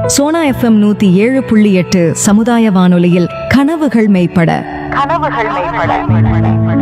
Sona FM நூத்தி ஏழு புள்ளி எட்டு சமுதாய வானொலியில் கனவுகள் மெய்ப்பட கனவுகள் மேம்பட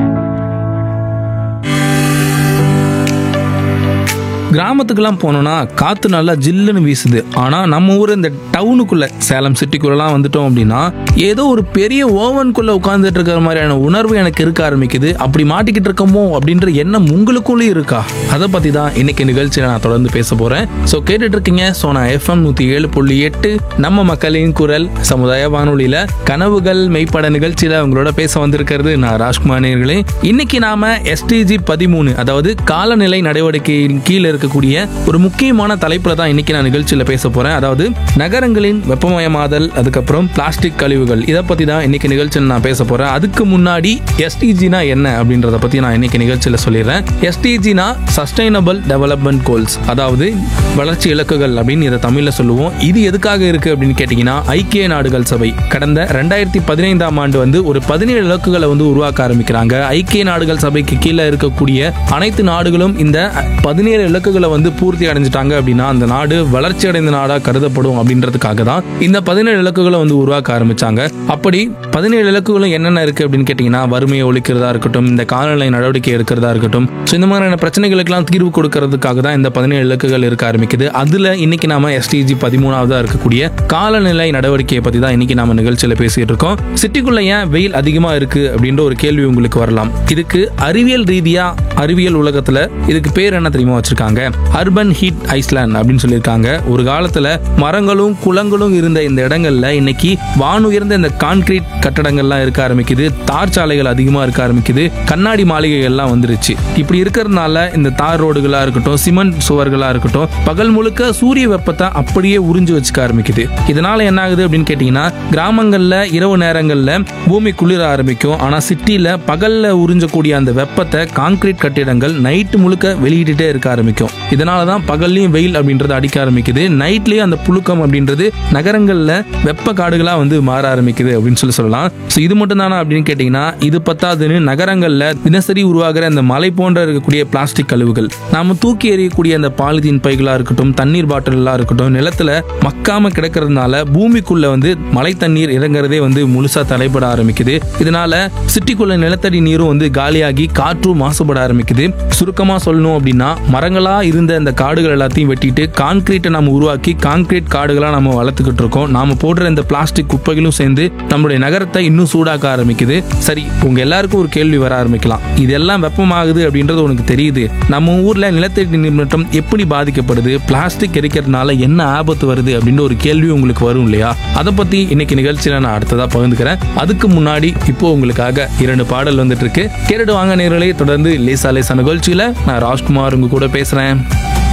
கிராமத்துக்கெல்லாம் போனோம்னா காற்று நல்லா ஜில்லுன்னு வீசுது ஆனால் நம்ம ஊர் இந்த டவுனுக்குள்ள சேலம் சிட்டிக்குள்ளலாம் வந்துட்டோம் அப்படின்னா ஏதோ ஒரு பெரிய ஓவனுக்குள்ள உட்காந்துட்டு இருக்கிற மாதிரியான உணர்வு எனக்கு இருக்க ஆரம்பிக்குது அப்படி மாட்டிக்கிட்டு இருக்கமோ அப்படின்ற எண்ணம் உங்களுக்குள்ளேயும் இருக்கா அதை பற்றி தான் இன்னைக்கு நிகழ்ச்சியில் நான் தொடர்ந்து பேச போகிறேன் ஸோ கேட்டுட்டு இருக்கீங்க சோனா எஃப்எம் நூற்றி ஏழு புள்ளி எட்டு நம்ம மக்களின் குரல் சமுதாய வானொலியில் கனவுகள் மெய்ப்பட நிகழ்ச்சியில் உங்களோட பேச வந்திருக்கிறது நான் ராஜ்குமார் நேயர்களே இன்னைக்கு நாம எஸ்டிஜி பதிமூணு அதாவது காலநிலை நடவடிக்கையின் கீழ் இருக்கக்கூடிய ஒரு முக்கியமான தலைப்புல தான் இன்னைக்கு நான் நிகழ்ச்சியில பேச போறேன் அதாவது நகரங்களின் வெப்பமயமாதல் அதுக்கப்புறம் பிளாஸ்டிக் கழிவுகள் இதை பத்தி தான் இன்னைக்கு நிகழ்ச்சியில் நான் பேச போறேன் அதுக்கு முன்னாடி எஸ்டிஜினா என்ன அப்படின்றத பத்தி நான் இன்னைக்கு நிகழ்ச்சியில சொல்லிடுறேன் எஸ்டிஜினா சஸ்டைனபிள் டெவலப்மெண்ட் கோல்ஸ் அதாவது வளர்ச்சி இலக்குகள் அப்படின்னு இதை தமிழ்ல சொல்லுவோம் இது எதுக்காக இருக்கு அப்படின்னு கேட்டீங்கன்னா ஐக்கிய நாடுகள் சபை கடந்த ரெண்டாயிரத்தி பதினைந்தாம் ஆண்டு வந்து ஒரு பதினேழு இலக்குகளை வந்து உருவாக்க ஆரம்பிக்கிறாங்க ஐக்கிய நாடுகள் சபைக்கு கீழே இருக்கக்கூடிய அனைத்து நாடுகளும் இந்த பதினேழு இலக்குகளை வந்து பூர்த்தி அடைஞ்சிட்டாங்க அப்படின்னா அந்த நாடு வளர்ச்சி அடைந்த நாடா கருதப்படும் அப்படின்றதுக்காக தான் இந்த பதினேழு இலக்குகளை வந்து உருவாக்க ஆரம்பிச்சாங்க அப்படி பதினேழு இலக்குகளும் என்னென்ன இருக்கு அப்படின்னு கேட்டீங்கன்னா வறுமையை ஒழிக்கிறதா இருக்கட்டும் இந்த காலநிலை நடவடிக்கை எடுக்கிறதா இருக்கட்டும் ஸோ இந்த மாதிரியான பிரச்சனைகளுக்கெல்லாம் தீர்வு கொடுக்கறதுக்காக தான் இந்த பதினேழு இலக்குகள் இருக்க ஆரம்பிக்குது அதுல இன்னைக்கு நாம எஸ்டிஜி பதிமூணாவதா இருக்கக்கூடிய காலநிலை நடவடிக்கையை பத்தி தான் இன்னைக்கு நாம நிகழ்ச்சியில பேசிட்டு இருக்கோம் சிட்டிக்குள்ள ஏன் வெயில் அதிகமா இருக்கு அப்படின்ற ஒரு கேள்வி உங்களுக்கு வரலாம் இதுக்கு அறிவியல் ரீதியா அறிவியல் உலகத்துல இதுக்கு பேர் என்ன தெரியுமா வச்சிருக்காங்க அர்பன் ஹீட் ஐஸ்லாண்ட் அப்படின்னு சொல்லியிருக்காங்க ஒரு காலத்துல மரங்களும் குளங்களும் இருந்த இந்த இடங்கள்ல இன்னைக்கு வானுயர்ந்த இந்த கான்கிரீட் கட்டடங்கள்லாம் இருக்க ஆரம்பிக்குது தார் சாலைகள் அதிகமா இருக்க ஆரம்பிக்குது கண்ணாடி மாளிகைகள்லாம் வந்துருச்சு இப்படி இருக்கிறதுனால இந்த தார் ரோடுகளா இருக்கட்டும் சிமெண்ட் சுவர்களா இருக்கட்டும் பகல் முழுக்க சூரிய வெப்பத்தை அப்படியே உறிஞ்சு வச்சுக்க ஆரம்பிக்குது இதனால என்ன ஆகுது அப்படின்னு கேட்டீங்கன்னா கிராமங்கள்ல இரவு நேரங்கள்ல பூமி குளிர ஆரம்பிக்கும் ஆனா சிட்டில பகல்ல உறிஞ்சக்கூடிய அந்த வெப்பத்தை கான்கிரீட் கட்டிடங்கள் நைட்டு முழுக்க வெளியிட்டுட்டே இருக்க ஆரம்பிக்கும் இதனால தான் பகல்லையும் வெயில் அப்படின்றது அடிக்க ஆரம்பிக்குது நைட்லயும் அந்த புழுக்கம் அப்படின்றது நகரங்கள்ல வெப்ப காடுகளா வந்து மாற ஆரம்பிக்குது அப்படின்னு சொல்லி சொல்லலாம் ஸோ இது மட்டும் தானா அப்படின்னு கேட்டீங்கன்னா இது பத்தாதுன்னு நகரங்கள்ல தினசரி உருவாகிற அந்த மலை போன்ற இருக்கக்கூடிய பிளாஸ்டிக் கழிவுகள் நாம தூக்கி எறியக்கூடிய அந்த பாலிதீன் பைகளா இருக்கட்டும் தண்ணீர் பாட்டிலா இருக்கட்டும் நிலத்துல மக்காம கிடக்கிறதுனால பூமிக்குள்ள வந்து மழை தண்ணீர் இறங்குறதே வந்து முழுசா தலைப்பட ஆரம்பிக்குது இதனால சிட்டிக்குள்ள நிலத்தடி நீரும் வந்து காலியாகி காற்றும் மாசுபட ஆரம்பிக்குது சுருக்கமா சொல்லணும் அப்படின்னா மரங்களா இருந்த இந்த காடுகள் எல்லாத்தையும் வெட்டிட்டு கான்கிரீட்டை நம்ம உருவாக்கி கான்கிரீட் காடுகளா நம்ம வளர்த்துக்கிட்டு இருக்கோம் நாம போடுற இந்த பிளாஸ்டிக் குப்பைகளும் சேர்ந்து நம்மளுடைய நகரத்தை இன்னும் சூடாக்க ஆரம்பிக்குது சரி உங்க எல்லாருக்கும் ஒரு கேள்வி வர ஆரம்பிக்கலாம் இதெல்லாம் வெப்பமாகுது அப்படின்றது உனக்கு தெரியுது நம்ம ஊர்ல நிலத்தடி நீர் மட்டம் எப்படி பாதிக்கப்படுது பிளாஸ்டிக் எரிக்கிறதுனால என்ன ஆபத்து வருது அப்படின்ற ஒரு கேள்வி உங்களுக்கு வரும் இல்லையா அதை பத்தி இன்னைக்கு நிகழ்ச்சியில நான் அடுத்ததா பகிர்ந்துக்கிறேன் அதுக்கு முன்னாடி இப்போ உங்களுக்காக இரண்டு பாடல் வந்துட்டு இருக்கு கேட்டுட்டு வாங்க நேர்களே தொடர்ந்து லேசா லேசா நிகழ்ச்சியில நான் ராஜ்குமார் உங்க கூட பேசுறேன்